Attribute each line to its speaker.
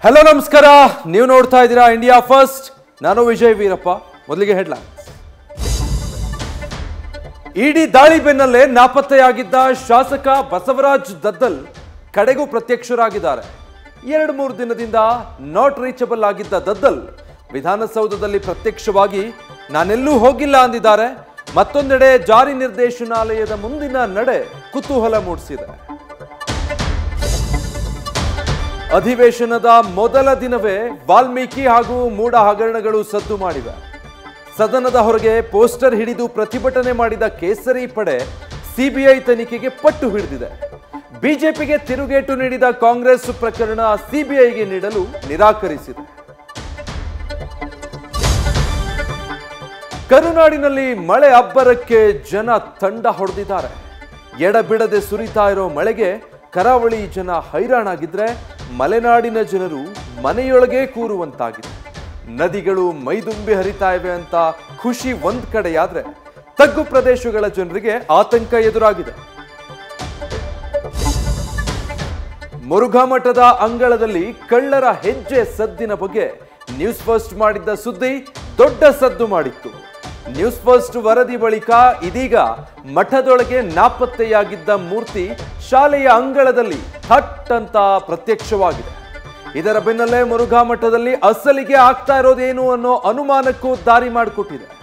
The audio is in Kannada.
Speaker 1: ಹಲೋ ನಮಸ್ಕಾರ ನೀವು ನೋಡ್ತಾ ಇದ್ದೀರಾ ಇಂಡಿಯಾ ಫಸ್ಟ್ ನಾನು ವಿಜಯ್ ವೀರಪ್ಪ ಮೊದಲಿಗೆ ಹೆಡ್ಲೈನ್ಸ್ ಇಡಿ ದಾಳಿ ಬೆನ್ನಲ್ಲೇ ನಾಪತ್ತೆಯಾಗಿದ್ದ ಶಾಸಕ ಬಸವರಾಜ್ ದದ್ದಲ್ ಕಡೆಗೂ ಪ್ರತ್ಯಕ್ಷರಾಗಿದ್ದಾರೆ ಎರಡು ಮೂರು ದಿನದಿಂದ ನಾಟ್ ರೀಚಬಲ್ ಆಗಿದ್ದ ದದ್ದಲ್ ವಿಧಾನಸೌಧದಲ್ಲಿ ಪ್ರತ್ಯಕ್ಷವಾಗಿ ನಾನೆಲ್ಲೂ ಹೋಗಿಲ್ಲ ಅಂದಿದ್ದಾರೆ ಮತ್ತೊಂದೆಡೆ ಜಾರಿ ನಿರ್ದೇಶನಾಲಯದ ಮುಂದಿನ ನಡೆ ಕುತೂಹಲ ಮೂಡಿಸಿದೆ ಅಧಿವೇಶನದ ಮೊದಲ ದಿನವೇ ವಾಲ್ಮೀಕಿ ಹಾಗೂ ಮೂಡ ಹಗರಣಗಳು ಸದ್ದು ಮಾಡಿವೆ ಸದನದ ಹೊರಗೆ ಪೋಸ್ಟರ್ ಹಿಡಿದು ಪ್ರತಿಭಟನೆ ಮಾಡಿದ ಕೇಸರಿ ಪಡೆ ಸಿಬಿಐ ತನಿಖೆಗೆ ಪಟ್ಟು ಹಿಡಿದಿದೆ ಬಿಜೆಪಿಗೆ ತಿರುಗೇಟು ನೀಡಿದ ಕಾಂಗ್ರೆಸ್ ಪ್ರಕರಣ ಸಿಬಿಐಗೆ ನೀಡಲು ನಿರಾಕರಿಸಿದೆ ಕರುನಾಡಿನಲ್ಲಿ ಮಳೆ ಅಬ್ಬರಕ್ಕೆ ಜನ ತಂಡ ಹೊಡೆದಿದ್ದಾರೆ ಎಡಬಿಡದೆ ಸುರಿತಾ ಇರೋ ಮಳೆಗೆ ಕರಾವಳಿ ಜನ ಹೈರಾಣಾಗಿದ್ರೆ ಮಲೆನಾಡಿನ ಜನರು ಮನೆಯೊಳಗೆ ಕೂರುವಂತಾಗಿದೆ ನದಿಗಳು ಮೈದುಂಬಿ ಹರಿತಾ ಇವೆ ಅಂತ ಖುಷಿ ಒಂದ್ ಕಡೆಯಾದ್ರೆ ತಗ್ಗು ಪ್ರದೇಶಗಳ ಜನರಿಗೆ ಆತಂಕ ಎದುರಾಗಿದೆ ಮುರುಘಾ ಮಠದ ಅಂಗಳದಲ್ಲಿ ಕಳ್ಳರ ಹೆಜ್ಜೆ ಸದ್ದಿನ ಬಗ್ಗೆ ನ್ಯೂಸ್ ಫಸ್ಟ್ ಮಾಡಿದ್ದ ಸುದ್ದಿ ದೊಡ್ಡ ಸದ್ದು ಮಾಡಿತ್ತು ನ್ಯೂಸ್ ಫಸ್ಟ್ ವರದಿ ಬಳಿಕ ಇದೀಗ ಮಠದೊಳಗೆ ನಾಪತ್ತೆಯಾಗಿದ್ದ ಮೂರ್ತಿ ಶಾಲೆಯ ಅಂಗಳದಲ್ಲಿ ಥಟ್ ಅಂತ ಪ್ರತ್ಯಕ್ಷವಾಗಿದೆ ಇದರ ಬೆನ್ನಲ್ಲೇ ಮುರುಘಾ ಮಠದಲ್ಲಿ ಅಸಲಿಗೆ ಆಗ್ತಾ ಇರೋದೇನು ಅನ್ನೋ ಅನುಮಾನಕ್ಕೂ ದಾರಿ ಮಾಡಿಕೊಟ್ಟಿದೆ